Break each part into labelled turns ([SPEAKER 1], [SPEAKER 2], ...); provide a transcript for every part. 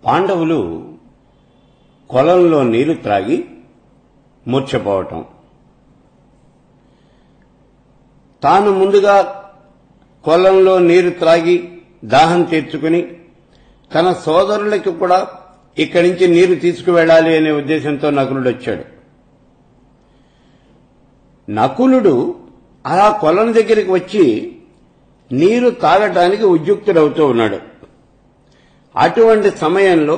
[SPEAKER 1] పాండవులు కొలంలో నీరు త్రాగి మూర్ఛపోవటం తాను ముందుగా కొలంలో నీరు త్రాగి దాహం తీర్చుకుని తన సోదరులకి కూడా ఇక్కడి నుంచి నీరు తీసుకువెళ్ళాలి అనే ఉద్దేశంతో నకులుడు వచ్చాడు నకులుడు అలా కొలం దగ్గరికి వచ్చి నీరు తాగటానికి ఉద్యుక్తుడవుతూ ఉన్నాడు అటువంటి సమయంలో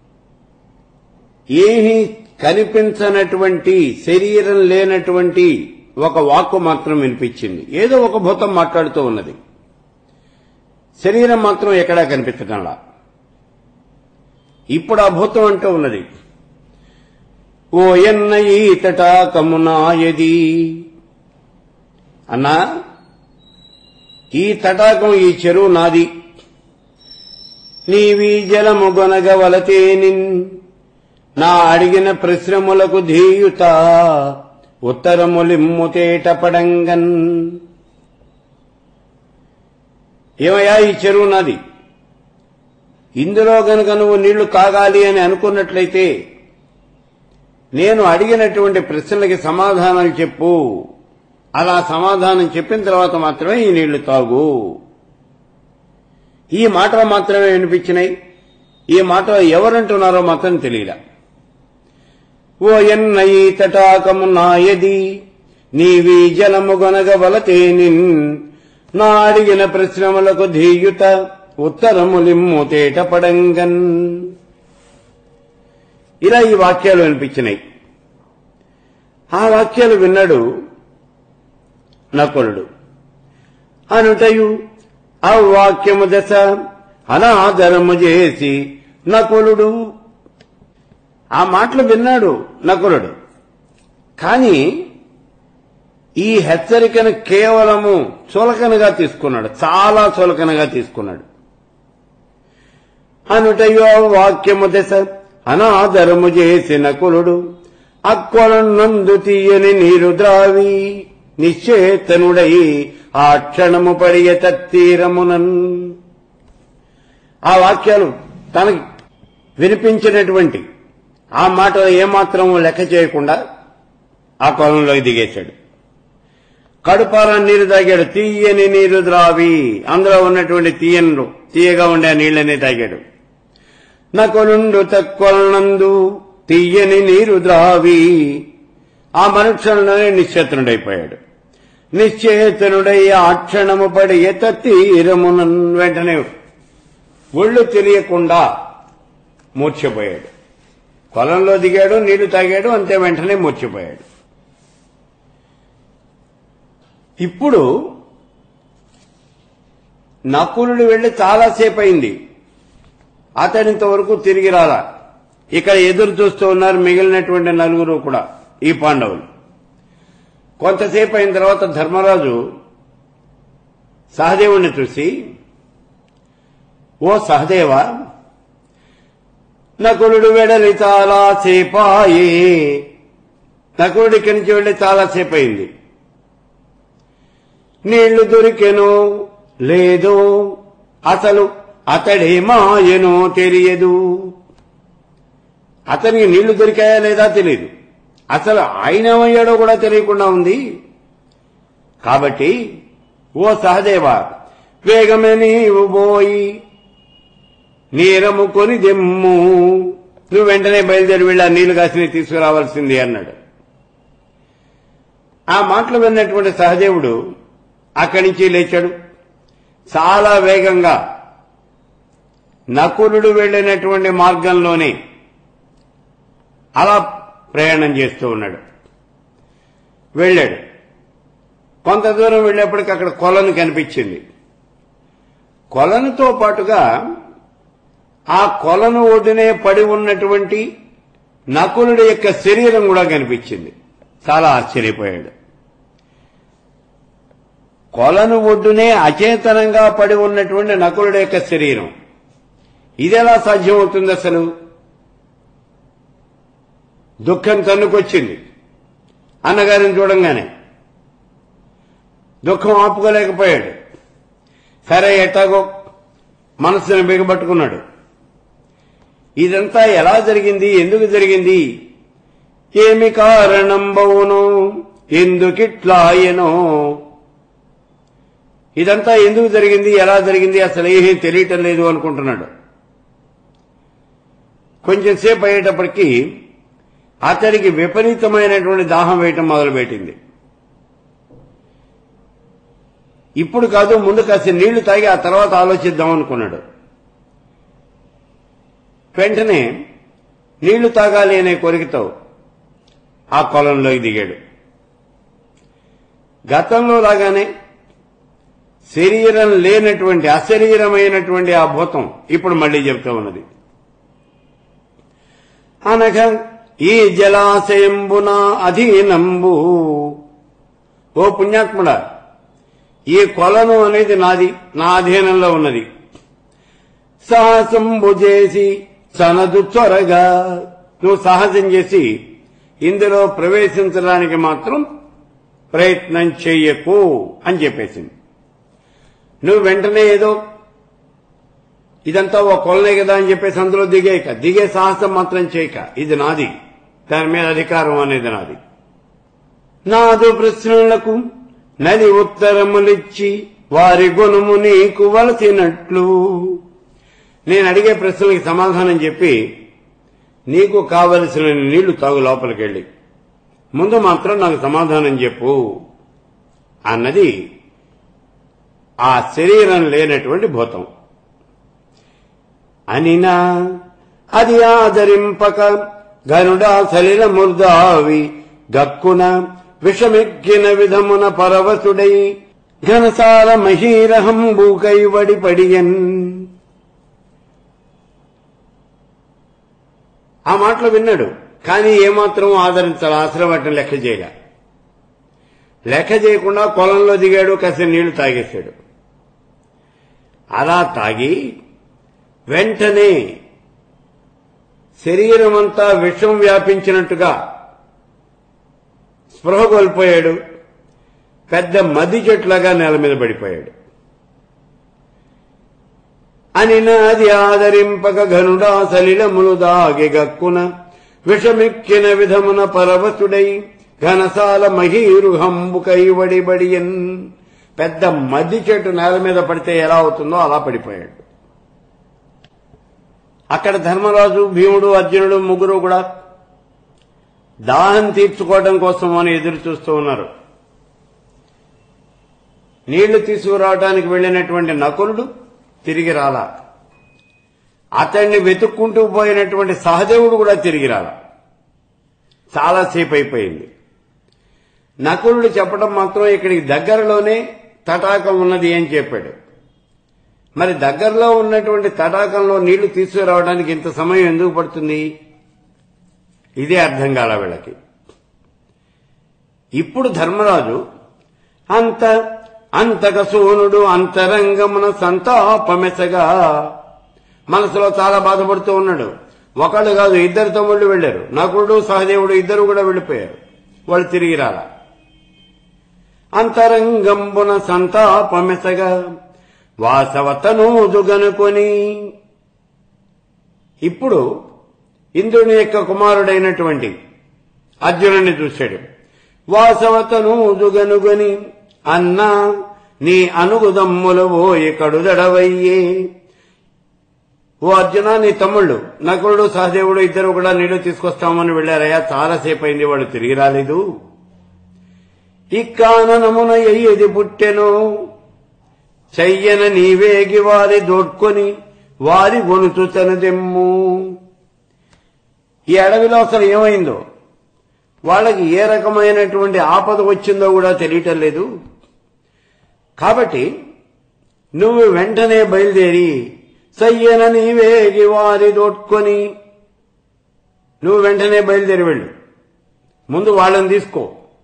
[SPEAKER 1] ఏమీ కనిపించనటువంటి శరీరం లేనటువంటి ఒక వాక్కు మాత్రం వినిపించింది ఏదో ఒక భూతం మాట్లాడుతూ ఉన్నది శరీరం మాత్రం ఎక్కడా కనిపించటంలా ఇప్పుడు ఆ భూతం అంటూ ఉన్నది ఓ ఎన్న ఈతటా కమునాయది అన్నా ఈ తటాకం ఈ చెరువు నాది నీవి జలము గొనగవలతేనిన్ నా అడిగిన పరిశ్రమలకు ధీయుత ఉత్తరములిమ్ముతేట పడంగన్ ఏమయ్యా ఈ చెరువు నాది ఇందులో గనుక నువ్వు నీళ్లు తాగాలి అని అనుకున్నట్లయితే నేను అడిగినటువంటి ప్రశ్నలకి సమాధానాలు చెప్పు అలా సమాధానం చెప్పిన తర్వాత మాత్రమే ఈ నీళ్లు తాగు ఈ మాటలు మాత్రమే వినిపించినాయి ఈ మాటలు ఎవరంటున్నారో మాత్రం తెలియలే ఓ ఎన్న ఈ తటాకము నాయది నీవి జలము గొనగవలతే నిన్ నా అడిగిన ప్రశ్నములకు ధీయుత ఉత్తరములిమ్ము తేట పడంగన్ ఇలా ఈ వాక్యాలు వినిపించినాయి ఆ వాక్యాలు విన్నాడు నకులుడు అనుటయు ఆ వాక్యము దశ అనాదరము చేసి నకులుడు ఆ మాటలు విన్నాడు నకులుడు కానీ ఈ హెచ్చరికను కేవలము చులకనగా తీసుకున్నాడు చాలా చులకనగా తీసుకున్నాడు అనుటయో వాక్యము దశ అనాదరము చేసిన కులుడు అక్కొలందు తీయని నీరు ద్రావి నిశ్చేతనుడై ఆ క్షణము పడియ తత్తీరమునన్ ఆ వాక్యాలు తనకి వినిపించినటువంటి ఆ మాటలు ఏమాత్రం లెక్క చేయకుండా ఆ కొలంలోకి దిగేశాడు కడుపాల నీరు తాగాడు తీయని నీరు ద్రావి అందులో ఉన్నటువంటి తీయను తీయగా ఉండే నీళ్ళని తాగాడు నకొలుండు తక్కువనందు తీయని నీరు ద్రావి ఆ మనుక్షణంలోనే నిశ్చేతనుడైపోయాడు నిశ్చేతనుడై ఆ క్షణము పడి ఎత తీరమునన్ వెంటనే ఒళ్ళు తెలియకుండా మూర్ఛపోయాడు కొలంలో దిగాడు నీళ్లు తాగాడు అంతే వెంటనే మూర్ఛపోయాడు ఇప్పుడు నకులుడు వెళ్లి చాలాసేపు అయింది అతనింతవరకు తిరిగి రాలా ఇక్కడ ఎదురు చూస్తూ ఉన్నారు మిగిలినటువంటి నలుగురు కూడా ఈ పాండవులు కొంతసేపు అయిన తర్వాత ధర్మరాజు సహదేవుణ్ణి చూసి ఓ సహదేవ నకులుడు వెడలి చాలా సేపాయే నకులుడు ఇక్కడి నుంచి వెళ్లి చాలాసేపు అయింది నీళ్లు దొరికెనో లేదో అసలు అతడేమాయనో తెలియదు అతనికి నీళ్లు దొరికాయా లేదా తెలియదు అసలు ఆయన ఏమయ్యాడో కూడా తెలియకుండా ఉంది కాబట్టి ఓ సహదేవ వేగమే నీవు పోయి నీరము కొని దెమ్ము నువ్వు వెంటనే బయలుదేరి వెళ్ళి ఆ నీళ్లు కాసిని తీసుకురావాల్సింది అన్నాడు ఆ మాటలు విన్నటువంటి సహదేవుడు అక్కడి నుంచి లేచాడు చాలా వేగంగా నకులుడు వెళ్లినటువంటి మార్గంలోనే అలా ప్రయాణం చేస్తూ ఉన్నాడు వెళ్ళాడు కొంత దూరం వెళ్ళేప్పటికి అక్కడ కొలను కనిపించింది కొలనుతో పాటుగా ఆ కొలను ఒడ్డునే పడి ఉన్నటువంటి నకులుడి యొక్క శరీరం కూడా కనిపించింది చాలా ఆశ్చర్యపోయాడు కొలను ఒడ్డునే అచేతనంగా పడి ఉన్నటువంటి నకులుడి యొక్క శరీరం ఇదెలా సాధ్యమవుతుంది అసలు దుఃఖం తన్నుకొచ్చింది అన్నగారిని చూడంగానే దుఃఖం ఆపుకోలేకపోయాడు సరే ఎట్టాగో మనస్సును బిగబట్టుకున్నాడు ఇదంతా ఎలా జరిగింది ఎందుకు జరిగింది ఏమి కారణం బవును ఎందుకిట్లాయనో ఇదంతా ఎందుకు జరిగింది ఎలా జరిగింది అసలు ఏమీ తెలియటం లేదు అనుకుంటున్నాడు కొంచెం సేపు అయ్యేటప్పటికీ అతడికి విపరీతమైనటువంటి దాహం వేయటం మొదలుపెట్టింది ఇప్పుడు కాదు ముందు కాస్త నీళ్లు తాగి ఆ తర్వాత ఆలోచిద్దాం అనుకున్నాడు వెంటనే నీళ్లు తాగాలి అనే కోరికతో ఆ కొలంలోకి దిగాడు గతంలో లాగానే శరీరం లేనటువంటి అశరీరమైనటువంటి ఆ భూతం ఇప్పుడు మళ్లీ చెప్తా ఉన్నది అనగా ఈ జలాశయంబున అధీనంబు ఓ పుణ్యాత్ముడా ఈ కొలను అనేది నాది నా అధీనంలో ఉన్నది సాహసంబు చేసి సనదు త్వరగా నువ్వు సాహసం చేసి ఇందులో ప్రవేశించడానికి మాత్రం ప్రయత్నం చెయ్యకు అని చెప్పేసింది నువ్వు వెంటనే ఏదో ఇదంతా ఓ కొలనే కదా అని చెప్పేసి అందులో దిగేక దిగే సాహసం మాత్రం చేయక ఇది నాది దాని మీద అధికారం అనేది నాది నాదు ప్రశ్నలకు నది ఉత్తరములిచ్చి వారి గుణము నీకు వలసినట్లు నేను అడిగే ప్రశ్నలకి సమాధానం చెప్పి నీకు కావలసిన నీళ్లు తాగు లోపలికి వెళ్ళి ముందు మాత్రం నాకు సమాధానం చెప్పు అన్నది ఆ శరీరం లేనటువంటి భూతం అనినా అది ఆదరింపక గనుడా సలిల ముర్దావి గక్కున విషమెక్కిన విధమున పరవశుడై ఘనసాల మహీరహంబూకై వడిపడియన్ ఆ మాటలు విన్నాడు కానీ ఏమాత్రం ఆదరించాలి ఆశ్రమం వాటిని లెక్క చేయలే లెక్క చేయకుండా కొలంలో దిగాడు కాస్త నీళ్లు తాగేశాడు అలా తాగి వెంటనే శరీరం అంతా విషం వ్యాపించినట్టుగా స్పృహ కోల్పోయాడు పెద్ద మది చెట్లాగా నేల మీద పడిపోయాడు అని నాది ఆదరింపక ఘనుడా సలిలములు దాగి గక్కున విషమిక్కిన విధమున పరవశుడై ఘనసాల మహీరు హంబుకై వడిబడియన్ పెద్ద మద్ది చెట్టు నేల మీద పడితే ఎలా అవుతుందో అలా పడిపోయాడు అక్కడ ధర్మరాజు భీముడు అర్జునుడు ముగ్గురు కూడా దాహం తీర్చుకోవడం కోసం అని ఎదురు చూస్తూ ఉన్నారు నీళ్లు తీసుకురావడానికి వెళ్లినటువంటి నకులుడు తిరిగి రాలా అతన్ని వెతుక్కుంటూ పోయినటువంటి సహదేవుడు కూడా తిరిగి రాలా చాలాసేపు అయిపోయింది నకులుడు చెప్పడం మాత్రం ఇక్కడికి దగ్గరలోనే తటాకం ఉన్నది అని చెప్పాడు మరి దగ్గరలో ఉన్నటువంటి తటాకంలో నీళ్లు తీసుకురావడానికి ఇంత సమయం ఎందుకు పడుతుంది ఇదే అర్థం కాల వీళ్ళకి ఇప్పుడు ధర్మరాజు అంత అంతక సూనుడు అంతరంగమున సంతాపమెసగా మనసులో చాలా బాధపడుతూ ఉన్నాడు ఒకళ్ళు కాదు ఇద్దరు తమ్ముళ్ళు వెళ్లారు నకుడు సహదేవుడు ఇద్దరు కూడా వెళ్లిపోయారు వాళ్ళు తిరిగి రాల అంతరంగంబున సంతాపమెసగా వాసవతనూదు గనుకొని ఇప్పుడు ఇంద్రుని యొక్క కుమారుడైనటువంటి అర్జునుని చూశాడు వాసవతనూదు గనుగని అన్నా నీ అనుగుదమ్ములు ఓయి కడుదడవయ్యే ఓ అర్జున నీ తమ్ముళ్ళు నకులుడు సహదేవుడు ఇద్దరు కూడా నీళ్లు తీసుకొస్తామని వెళ్లారయ్యా చాలాసేపు అయింది వాడు తిరిగి రాలేదు ఇక్కాననమున ఎయ్యది పుట్టెను చెయ్యన నీవేగి వారి దోడ్కొని వారి గొనుతు తనదెమ్ము ఈ అడవిలో అసలు ఏమైందో వాళ్ళకి ఏ రకమైనటువంటి ఆపద వచ్చిందో కూడా తెలియటం లేదు కాబట్టి నువ్వు వెంటనే బయలుదేరి సయ్యన నీవేగి వారి దోడ్కొని నువ్వు వెంటనే బయలుదేరి వెళ్ళు ముందు వాళ్ళని తీసుకో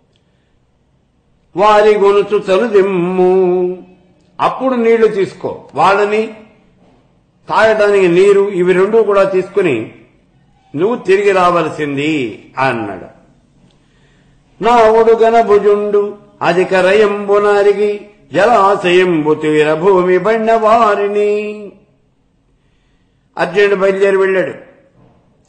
[SPEAKER 1] వారి గొనుచు చలుదిమ్ము అప్పుడు నీళ్లు తీసుకో వాళ్ళని తాగడానికి నీరు ఇవి రెండు కూడా తీసుకుని నువ్వు తిరిగి రావలసింది అన్నాడు నా ఒడుగన భుజుండు అధిక రయంబునరిగి జలాశయంబు తీర భూమి బండ వారిని అర్జునుడు బయలుదేరి వెళ్ళాడు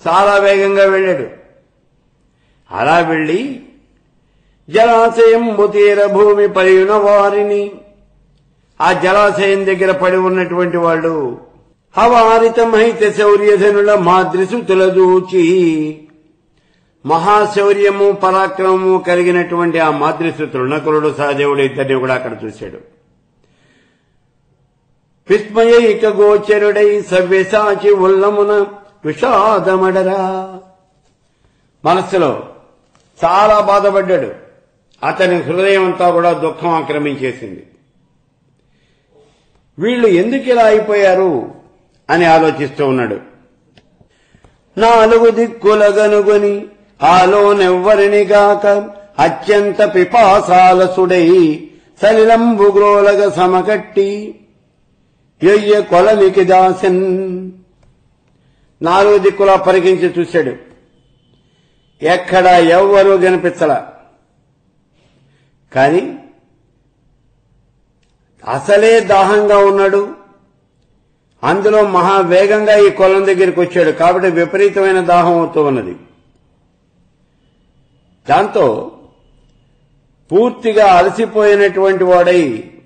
[SPEAKER 1] చాలా వేగంగా వెళ్ళాడు అలా వెళ్ళి జలాశయం తీర భూమి పరియున వారిని ఆ జలాశయం దగ్గర పడి ఉన్నటువంటి వాళ్ళు హవారితమైత శౌర్యధనుల మాద్రిసుతుల దూచి మహాశౌర్యము పరాక్రమము కలిగినటువంటి ఆ మాద్రిసుతులు నకులుడు సహదేవుడు ఇద్దరిని కూడా అక్కడ చూశాడు విస్మయైక గోచరుడై సవ్యసాచి ఉల్లమున విషాదమడరా మనస్సులో చాలా బాధపడ్డాడు అతని హృదయం అంతా కూడా దుఃఖం ఆక్రమించేసింది వీళ్ళు ఎందుకు ఇలా అయిపోయారు అని ఆలోచిస్తూ ఉన్నాడు నాలుగు దిక్కుల గనుగొని ఆలోనెవ్వరిని గాక అత్యంత పిపాసాలసుడై సలిలంబు గ్రోలగ సమకట్టి ఎయ్య కొలనికి దాసన్ నాలుగు దిక్కులా పరికించి చూశాడు ఎక్కడ ఎవ్వరూ కనిపించలా కాని అసలే దాహంగా ఉన్నాడు అందులో మహావేగంగా ఈ కొలం దగ్గరికి వచ్చాడు కాబట్టి విపరీతమైన దాహం అవుతూ ఉన్నది దాంతో పూర్తిగా అలసిపోయినటువంటి వాడై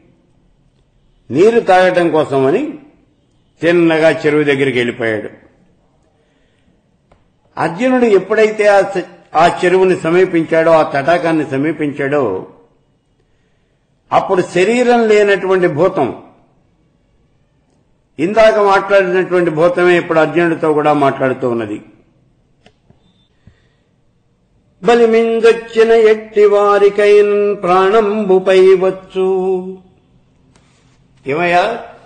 [SPEAKER 1] నీరు తాగటం కోసమని చిన్నగా చెరువు దగ్గరికి వెళ్ళిపోయాడు అర్జునుడు ఎప్పుడైతే ఆ స- ఆ చెరువుని సమీపించాడో ఆ తటాకాన్ని సమీపించాడో అప్పుడు శరీరం లేనటువంటి భూతం ఇందాక మాట్లాడినటువంటి భూతమే ఇప్పుడు అర్జునుడితో కూడా మాట్లాడుతూ ఉన్నది బలిమిందొచ్చిన ఎట్టి వారికైన ప్రాణంబుపై వచ్చు ఏమయ్యా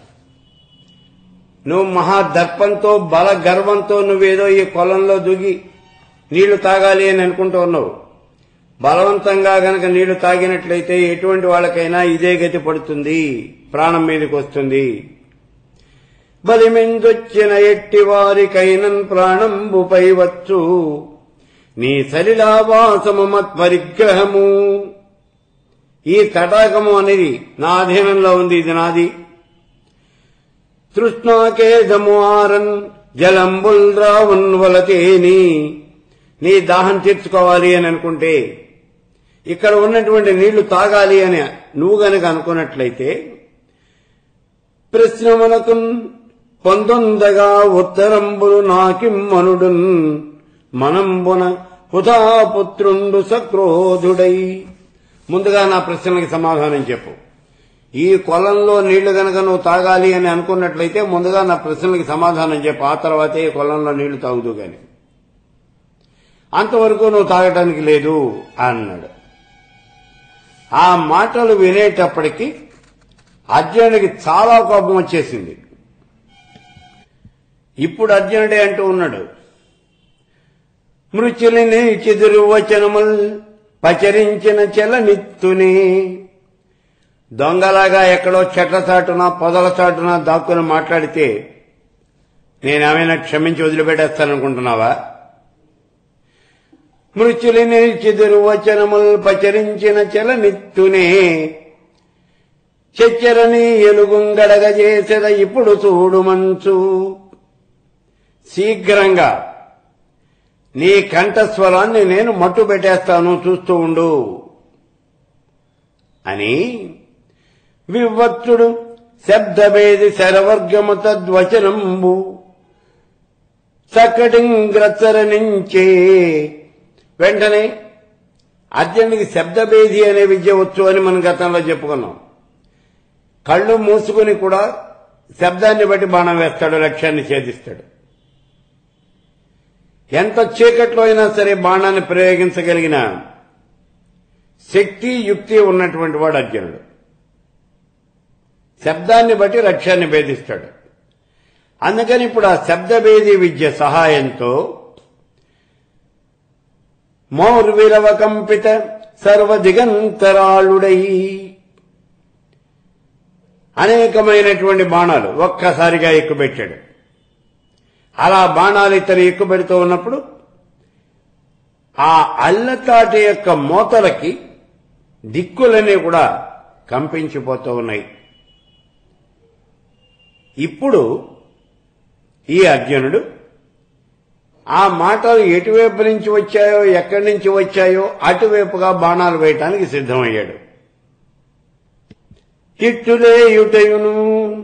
[SPEAKER 1] నువ్వు మహాదర్పంతో బల గర్వంతో నువ్వేదో ఈ కొలంలో దుగి నీళ్లు తాగాలి అని అనుకుంటూ ఉన్నావు బలవంతంగా గనక నీళ్లు తాగినట్లయితే ఎటువంటి వాళ్ళకైనా ఇదే గతి పడుతుంది ప్రాణం మీదకి వస్తుంది బలిమెందొచ్చిన ఎట్టి వారికైనన్ ప్రాణంబుపై వచ్చు నీ సలిలావాసము మత్పరిగ్రహము ఈ తటాకము అనేది నా అధీనంలో ఉంది ఇది నాది తృష్ణాకేదము ఆరన్ జలంబుల్ రావున్ వలతేని నీ దాహం తీర్చుకోవాలి అని అనుకుంటే ఇక్కడ ఉన్నటువంటి నీళ్లు తాగాలి అని నువ్వు గనక అనుకున్నట్లయితే ప్రశ్నమునకు పొందొందగా ఉత్తరంబులు నాకిమ్మనుడున్ మనంబున హుతాపుత్రుండు సక్రోధుడై ముందుగా నా ప్రశ్నలకి సమాధానం చెప్పు ఈ కొలంలో నీళ్లు గనక నువ్వు తాగాలి అని అనుకున్నట్లయితే ముందుగా నా ప్రశ్నలకి సమాధానం చెప్పు ఆ తర్వాతే ఈ కొలంలో నీళ్లు తాగుదు గాని అంతవరకు నువ్వు తాగటానికి లేదు అన్నాడు ఆ మాటలు వినేటప్పటికి అర్జునుడికి చాలా కోపం వచ్చేసింది ఇప్పుడు అర్జునుడే అంటూ ఉన్నాడు మృత్యులిని చెదురువచనముల్ పచరించిన చెలనిత్తునే దొంగలాగా ఎక్కడో చెట్ల చాటున పొదల చాటున దాక్కుని మాట్లాడితే నేనేమైనా క్షమించి వదిలిపెట్టేస్తాననుకుంటున్నావా మృత్యులిని చెదురువచనముల్ పచరించిన చెలనిత్తునే చెచ్చరని ఎలుగుంగడగ చేసెద ఇప్పుడు చూడు మంచు శీఘ్రంగా నీ కంఠస్వరాన్ని నేను మట్టు పెట్టేస్తాను చూస్తూ ఉండు అని వివత్సుడు శబ్దభేది శరవర్గము తద్వచనంబు సకటింగ్రచరణించే వెంటనే అర్జునుడికి శబ్దభేది అనే విద్య వచ్చు అని మనం గతంలో చెప్పుకున్నాం కళ్ళు మూసుకుని కూడా శబ్దాన్ని బట్టి బాణం వేస్తాడు లక్ష్యాన్ని ఛేదిస్తాడు ఎంత చీకట్లో అయినా సరే బాణాన్ని ప్రయోగించగలిగిన శక్తి యుక్తి ఉన్నటువంటి వాడు అర్జునుడు శబ్దాన్ని బట్టి లక్ష్యాన్ని భేదిస్తాడు అందుకని ఇప్పుడు ఆ శబ్దభేది విద్య సహాయంతో మౌర్విరవ కంపిత సర్వదిగంతరాళుడై అనేకమైనటువంటి బాణాలు ఒక్కసారిగా ఎక్కుపెట్టాడు అలా బాణాలు ఇతను ఎక్కుపెడుతూ ఉన్నప్పుడు ఆ అల్లతాటి యొక్క మోతలకి దిక్కులన్నీ కూడా కంపించిపోతూ ఉన్నాయి ఇప్పుడు ఈ అర్జునుడు ఆ మాటలు ఎటువైపు నుంచి వచ్చాయో ఎక్కడి నుంచి వచ్చాయో అటువైపుగా బాణాలు వేయటానికి సిద్ధమయ్యాడు ఇట్టులే యుటయును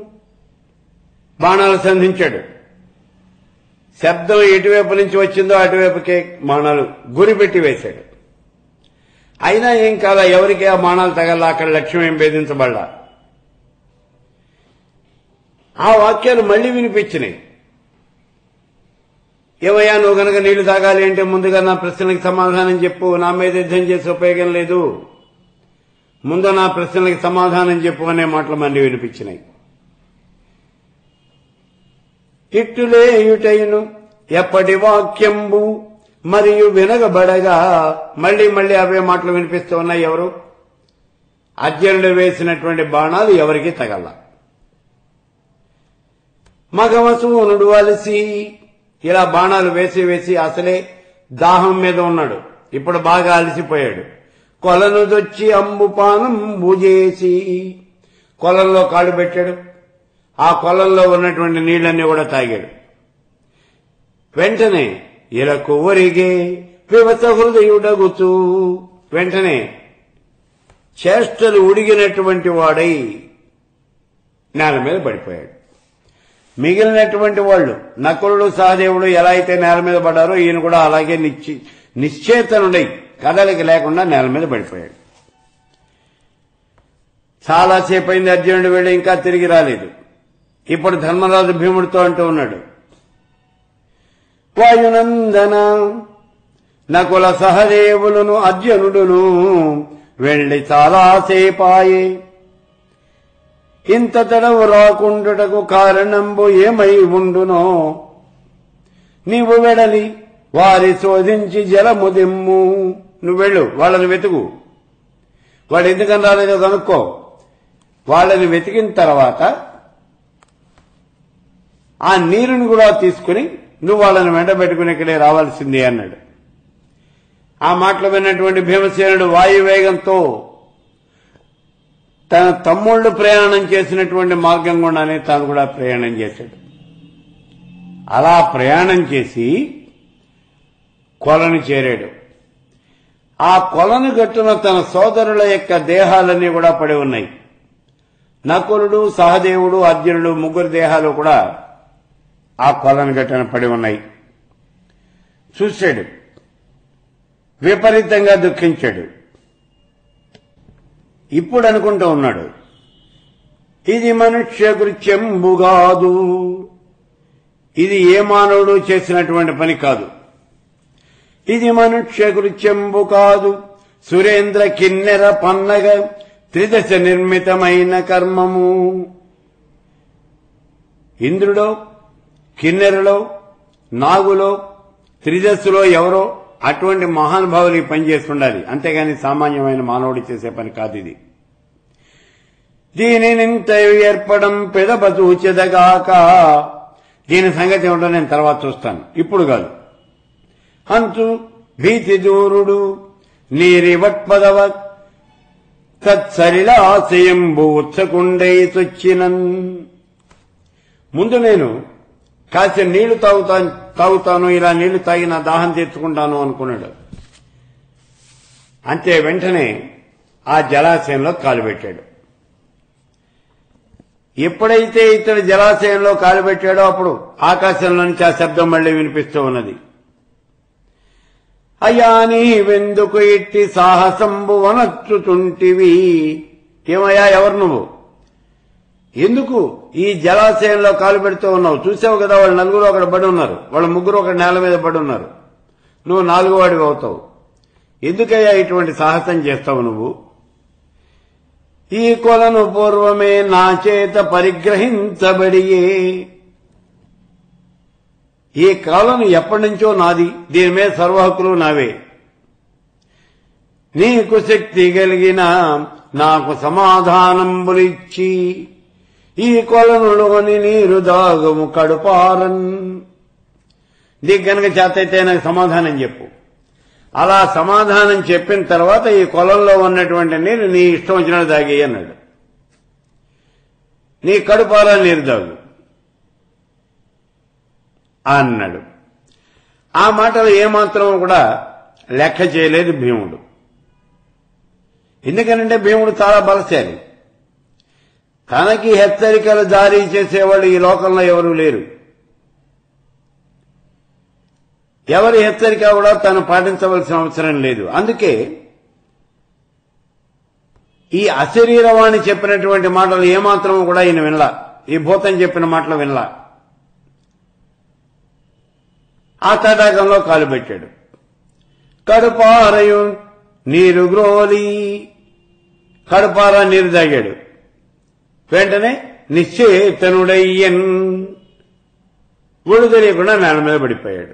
[SPEAKER 1] బాణాలు సంధించాడు శబ్దం ఎటువైపు నుంచి వచ్చిందో అటువైపుకే బాణాలు గురిపెట్టి వేశాడు అయినా ఏం కాదా ఎవరికి ఆ బాణాలు తగల అక్కడ లక్ష్యం ఏం భేదించబడ్డా ఆ వాక్యాలు మళ్లీ వినిపించినాయి ఏమయ్యా నువ్వు గనక నీళ్లు తాగాలి అంటే ముందుగా నా ప్రశ్నలకు సమాధానం చెప్పు నా మీద యుద్ధం చేసే ఉపయోగం లేదు ముందు నా ప్రశ్నలకు సమాధానం చెప్పు అనే మాటలు మళ్ళీ వినిపించినాయి ఇట్టులే ఇటైను ఎప్పటి వాక్యంబు మరియు వినగబడగా మళ్లీ మళ్లీ అవే మాటలు వినిపిస్తూ ఉన్నాయి ఎవరు అర్జునుడు వేసినటువంటి బాణాలు ఎవరికి తగల మగవసూనుడు అలసి ఇలా బాణాలు వేసి వేసి అసలే దాహం మీద ఉన్నాడు ఇప్పుడు బాగా అలసిపోయాడు కొలను దొచ్చి అంబుపానం బూజేసి కొలంలో కాళ్ళు పెట్టాడు ఆ కొలంలో ఉన్నటువంటి నీళ్ళన్నీ కూడా తాగాడు వెంటనే ఇలా కొవ్వరిగే వివస హృదయుడగుతూ వెంటనే చేష్టలు ఉడిగినటువంటి వాడై నేల మీద పడిపోయాడు మిగిలినటువంటి వాళ్ళు నకులుడు సహదేవుడు ఎలా అయితే నేల మీద పడ్డారో ఈయన కూడా అలాగే నిశ్చి నిశ్చేతనుడై కదలిక లేకుండా నేల మీద పడిపోయాడు చాలాసేపు అయింది అర్జునుడు వెళ్ళి ఇంకా తిరిగి రాలేదు ఇప్పుడు ధర్మరాజు భీముడితో అంటూ ఉన్నాడు వాయునందన నకుల సహదేవులను అర్జునుడును వెళ్లి చాలాసేపాయే ఇంత తడవు రాకుండుటకు కారణంబు ఏమై ఉండునో నీవు వెడలి వారి శోధించి జలము దిమ్ము నువ్వు వెళ్ళు వాళ్ళని వెతుకు వాడు ఎందుకని రాలేదో కనుక్కో వాళ్ళని వెతికిన తర్వాత ఆ నీరుని కూడా తీసుకుని నువ్వు వాళ్ళని వెంట పెట్టుకుని ఇక్కడే రావాల్సిందే అన్నాడు ఆ మాటలు విన్నటువంటి భీమసేనుడు వాయువేగంతో తన తమ్ముళ్ళు ప్రయాణం చేసినటువంటి మార్గం గుండానే తాను కూడా ప్రయాణం చేశాడు అలా ప్రయాణం చేసి కొలను చేరాడు ఆ కొలను గట్టున తన సోదరుల యొక్క దేహాలన్నీ కూడా పడి ఉన్నాయి నకులుడు సహదేవుడు అర్జునుడు ముగ్గురు దేహాలు కూడా ఆ కొలను గట్టున పడి ఉన్నాయి చూశాడు విపరీతంగా దుఃఖించాడు ఇప్పుడు అనుకుంటూ ఉన్నాడు ఇది మనుష్య కృత్యంబుగాదు ఇది ఏ మానవుడు చేసినటువంటి పని కాదు ఇది మనుష్య కృత్యంబు కాదు సురేంద్ర కిన్నెర పన్నగ త్రిదశ నిర్మితమైన కర్మము ఇంద్రుడో కిన్నెరలో నాగులో త్రిదశలో ఎవరో అటువంటి మహానుభావులు ఈ పని చేస్తుండాలి అంతేగాని సామాన్యమైన మానవుడు చేసే పని కాదు ఇది దీనినింత ఏర్పడం పెదబతూచెదగాక దీని సంగతి ఏమిటో నేను తర్వాత చూస్తాను ఇప్పుడు కాదు అంతు భీతి దూరుడు నీరివట్పదవ తత్సరిలాశయంబు ఉత్సకుండై సొచ్చినన్ ముందు నేను కాస్త నీళ్లు తాగుతాను తాగుతాను ఇలా నీళ్లు తాగి నా దాహం తీర్చుకుంటాను అనుకున్నాడు అంతే వెంటనే ఆ జలాశయంలో కాలు పెట్టాడు ఎప్పుడైతే ఇతడు జలాశయంలో కాలు పెట్టాడో అప్పుడు ఆకాశంలో నుంచి ఆ శబ్దం మళ్లీ వినిపిస్తూ ఉన్నది అయ్యా నీవెందుకు ఇట్టి సాహసంబు వనచ్చుతుంటివి ఏమయ్యా ఎవరు నువ్వు ఎందుకు ఈ జలాశయంలో కాలు పెడుతూ ఉన్నావు చూసావు కదా వాళ్ళు నలుగురు అక్కడ పడి ఉన్నారు వాళ్ళ ముగ్గురు ఒక నేల మీద పడి ఉన్నారు నువ్వు నాలుగో వాడివి అవుతావు ఎందుకయ్యా ఇటువంటి సాహసం చేస్తావు నువ్వు ఈ కొలను పూర్వమే నా చేత పరిగ్రహించబడియే ఈ కాలం ఎప్పటి నుంచో నాది దీని మీద సర్వహక్కులు నావే నీకు శక్తి కలిగిన నాకు సమాధానంబులిచ్చి ఈ కొలనులోని నీరు దాగము కడుపారన్ నీకు గనక చేతైతే నాకు సమాధానం చెప్పు అలా సమాధానం చెప్పిన తర్వాత ఈ కొలంలో ఉన్నటువంటి నీరు నీ ఇష్టం వచ్చినట్టు దాగి అన్నాడు నీ కడుపారా నీరు దాగు అన్నాడు ఆ మాటలు ఏమాత్రం కూడా లెక్క చేయలేదు భీముడు ఎందుకనంటే భీముడు చాలా బలశాలి తనకి హెచ్చరికలు జారీ చేసేవాళ్ళు ఈ లోకంలో ఎవరూ లేరు ఎవరి హెచ్చరిక కూడా తను పాటించవలసిన అవసరం లేదు అందుకే ఈ అశరీరవాణి చెప్పినటువంటి మాటలు ఏమాత్రం కూడా ఈయన వినలా ఈ భూతం చెప్పిన మాటలు వినలా ఆ తటాకంలో కాలు పెట్టాడు కడుపారయు నీరు గ్రోలి కడుపార నీరు తాగాడు వెంటనే నిశ్చేతనుడయ్యన్ ఒళ్ళు తెలియకుండా నేల మీద పడిపోయాడు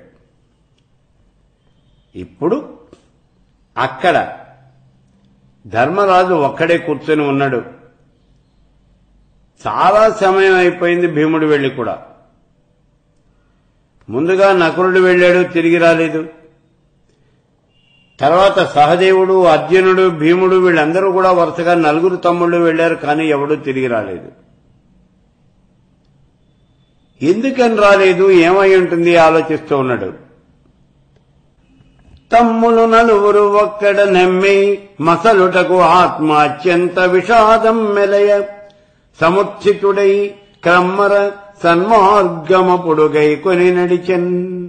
[SPEAKER 1] ఇప్పుడు అక్కడ ధర్మరాజు ఒక్కడే కూర్చొని ఉన్నాడు చాలా సమయం అయిపోయింది భీముడు వెళ్లి కూడా ముందుగా నకులుడు వెళ్ళాడు తిరిగి రాలేదు తర్వాత సహదేవుడు అర్జునుడు భీముడు వీళ్ళందరూ కూడా వరుసగా నలుగురు తమ్ముళ్ళు వెళ్లారు కానీ ఎవడూ తిరిగి రాలేదు ఎందుకని రాలేదు ఏమై ఉంటుంది ఆలోచిస్తూ ఉన్నాడు తమ్ములు నలుగురు ఒక్కడ నమ్మి మసలుటకు ఆత్మ అత్యంత విషాదం మెలయ సముత్థితుడై క్రమ్మర సన్మార్గమపుడుగై కొని నడిచెన్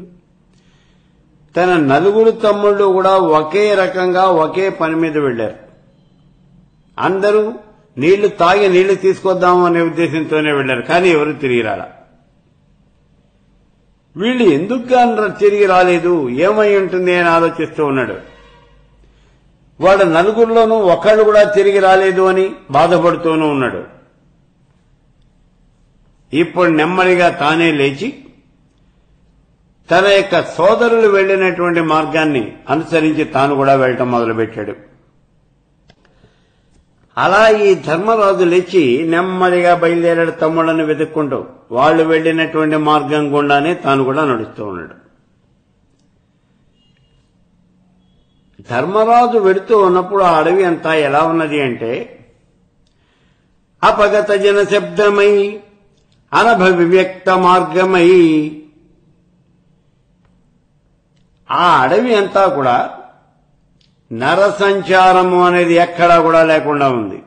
[SPEAKER 1] తన నలుగురు తమ్ముళ్ళు కూడా ఒకే రకంగా ఒకే పని మీద వెళ్లారు అందరూ నీళ్లు తాగి నీళ్లు తీసుకొద్దాము అనే ఉద్దేశంతోనే వెళ్లారు కానీ ఎవరు తిరిగి రాలా వీళ్ళు ఎందుకు కాని తిరిగి రాలేదు ఏమై ఉంటుంది అని ఆలోచిస్తూ ఉన్నాడు వాడు నలుగురిలోనూ ఒకళ్ళు కూడా తిరిగి రాలేదు అని బాధపడుతూనూ ఉన్నాడు ఇప్పుడు నెమ్మదిగా తానే లేచి తన యొక్క సోదరులు వెళ్లినటువంటి మార్గాన్ని అనుసరించి తాను కూడా వెళ్ళటం మొదలుపెట్టాడు అలా ఈ ధర్మరాజు లేచి నెమ్మదిగా బయలుదేరాడు తమ్ముళ్ళని వెతుక్కుంటూ వాళ్ళు వెళ్లినటువంటి మార్గం గుండానే తాను కూడా నడుస్తూ ఉన్నాడు ధర్మరాజు వెడుతూ ఉన్నప్పుడు ఆ అడవి అంతా ఎలా ఉన్నది అంటే అపగత జన శబ్దమై అనభవివ్యక్త మార్గమై ఆ అడవి అంతా కూడా నర సంచారము అనేది ఎక్కడా కూడా లేకుండా ఉంది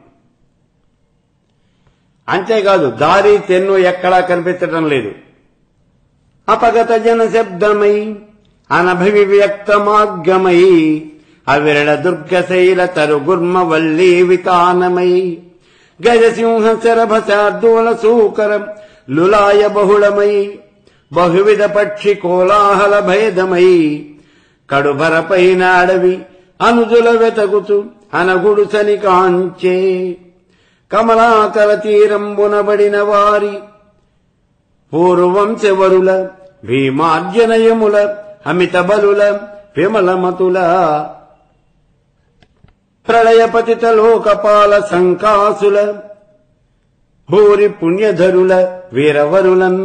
[SPEAKER 1] అంతేకాదు దారి తెన్ను ఎక్కడా కనిపించడం లేదు అపగత జన శబ్దమై అనభివ్యక్త మార్గమై అవిరళ దుర్గశైల తరుగుర్మ వల్లీ వితానమై గజసింహ శరభ శార్దూల సూకరం లులాయ బహుళమై బహువిధ పక్షి కోలాహల భేదమై కడుభరపైన అడవి అనుజుల వెతకుతు అనగుడుసని కాంచే కమలాకర తీరంబునబడిన వారి పూర్వంశవరుల భీమార్జనయముల అమిత బలుల విమలమతుల ప్రళయపతిత లోకపాల సంకాసుల భూరి పుణ్యధరుల వీరవరులన్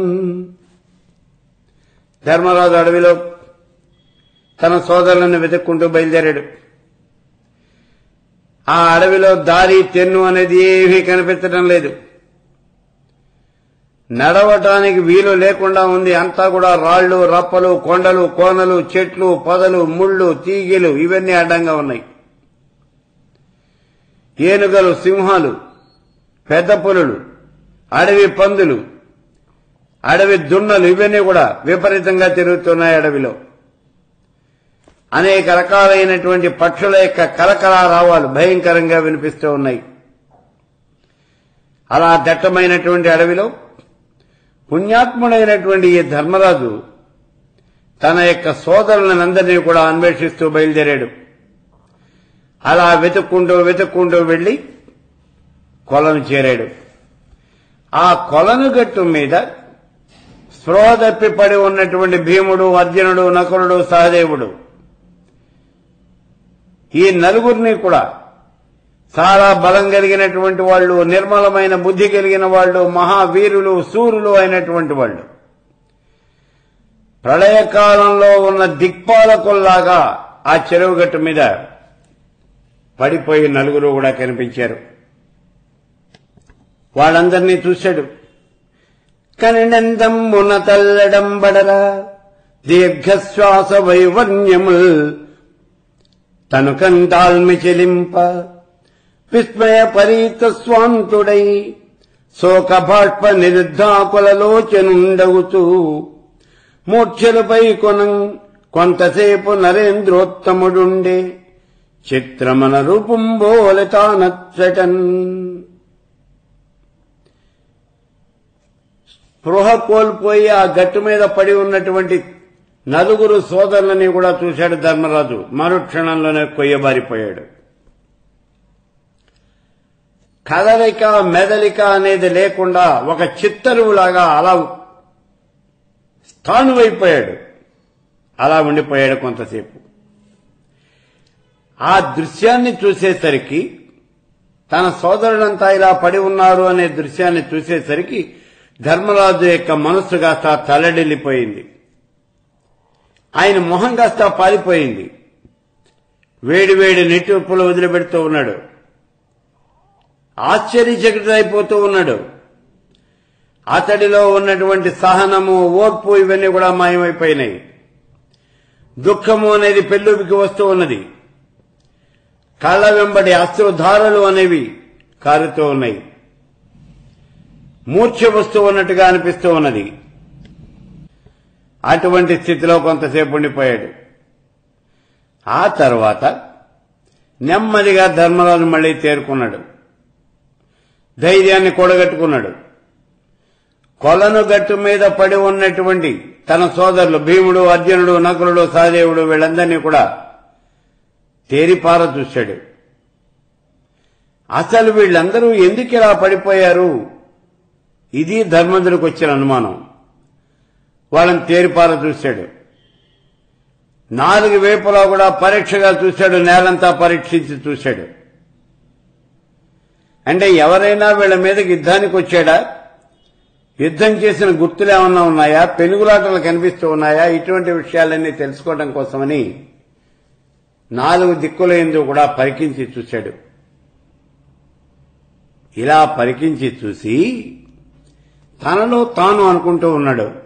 [SPEAKER 1] ధర్మరాజు అడవిలో తన సోదరులను వెతుక్కుంటూ బయలుదేరాడు ఆ అడవిలో దారి తెన్ను అనేది ఏమీ కనిపించడం లేదు నడవటానికి వీలు లేకుండా ఉంది అంతా కూడా రాళ్లు రప్పలు కొండలు కోనలు చెట్లు పొదలు ముళ్ళు తీగెలు ఇవన్నీ అడ్డంగా ఉన్నాయి ఏనుగలు సింహాలు పెద్ద పులులు అడవి పందులు అడవి దున్నలు ఇవన్నీ కూడా విపరీతంగా తిరుగుతున్నాయి అడవిలో అనేక రకాలైనటువంటి పక్షుల యొక్క కలకలా రావాలు భయంకరంగా వినిపిస్తూ ఉన్నాయి అలా దట్టమైనటువంటి అడవిలో పుణ్యాత్ముడైనటువంటి ఈ ధర్మరాజు తన యొక్క సోదరులనందరినీ కూడా అన్వేషిస్తూ బయలుదేరాడు అలా వెతుక్కుంటూ వెతుక్కుంటూ వెళ్లి కొలను చేరాడు ఆ కొలను గట్టు మీద స్పృహ తప్పి పడి ఉన్నటువంటి భీముడు అర్జునుడు నకులుడు సహదేవుడు ఈ నలుగురిని కూడా చాలా బలం కలిగినటువంటి వాళ్ళు నిర్మలమైన బుద్ధి కలిగిన వాళ్ళు మహావీరులు సూరులు అయినటువంటి వాళ్ళు ప్రళయకాలంలో ఉన్న దిక్పాలకుల్లాగా ఆ చెరువు గట్టు మీద పడిపోయి నలుగురు కూడా కనిపించారు వాళ్ళందరినీ చూశాడు కనినందమ్మున తల్లడంబడరా దీర్ఘశ్వాస వైవర్ణ్యముల్ తను కంటాల్మి చెలింప విస్మయ పరీత స్వాంతుడై శోక బాష్ప నిరుద్ధాకులలోచనుండగుతూ మూర్ఛలపై కొనం కొంతసేపు నరేంద్రోత్తముడుండే చిత్రమన రూపుంబోలతానచ్చటన్ స్పృహ కోల్పోయి ఆ గట్టు మీద పడి ఉన్నటువంటి నలుగురు సోదరులని కూడా చూశాడు ధర్మరాజు మరుక్షణంలోనే కొయ్యబారిపోయాడు కదలిక మెదలిక అనేది లేకుండా ఒక చిత్తరువులాగా అలా స్థానువైపోయాడు అలా ఉండిపోయాడు కొంతసేపు ఆ దృశ్యాన్ని చూసేసరికి తన సోదరుడంతా ఇలా పడి ఉన్నారు అనే దృశ్యాన్ని చూసేసరికి ధర్మరాజు యొక్క మనస్సు కాస్త తలడిల్లిపోయింది ఆయన మొహం కాస్త పాలిపోయింది వేడి వేడి నిట్టూర్పులు వదిలిపెడుతూ ఉన్నాడు ఆశ్చర్యచకితుడైపోతూ ఉన్నాడు అతడిలో ఉన్నటువంటి సహనము ఓర్పు ఇవన్నీ కూడా మాయమైపోయినాయి దుఃఖము అనేది పెళ్ళుబికి వస్తూ ఉన్నది కళ్ళ వెంబడి అశ్రుధారలు అనేవి కారుతూ ఉన్నాయి మూర్ఛ వస్తూ ఉన్నట్టుగా అనిపిస్తూ ఉన్నది అటువంటి స్థితిలో కొంతసేపు ఉండిపోయాడు ఆ తర్వాత నెమ్మదిగా ధర్మరాజు మళ్ళీ తేరుకున్నాడు ధైర్యాన్ని కూడగట్టుకున్నాడు కొలను గట్టు మీద పడి ఉన్నటువంటి తన సోదరులు భీముడు అర్జునుడు నకులుడు సహదేవుడు వీళ్ళందరినీ కూడా తేరిపార చూశాడు అసలు వీళ్ళందరూ ఎందుకు ఇలా పడిపోయారు ఇది ధర్మంతుడికి వచ్చిన అనుమానం వాళ్ళని తేరిపార చూశాడు నాలుగు వైపులా కూడా పరీక్షగా చూశాడు నేలంతా పరీక్షించి చూశాడు అంటే ఎవరైనా వీళ్ళ మీదకి యుద్ధానికి వచ్చాడా యుద్ధం చేసిన గుర్తులు ఏమన్నా ఉన్నాయా పెనుగులాటలు కనిపిస్తూ ఉన్నాయా ఇటువంటి విషయాలన్నీ తెలుసుకోవడం కోసమని నాలుగు దిక్కుల ఎందు కూడా పరికించి చూశాడు ఇలా పరికించి చూసి తనలో తాను అనుకుంటూ ఉన్నాడు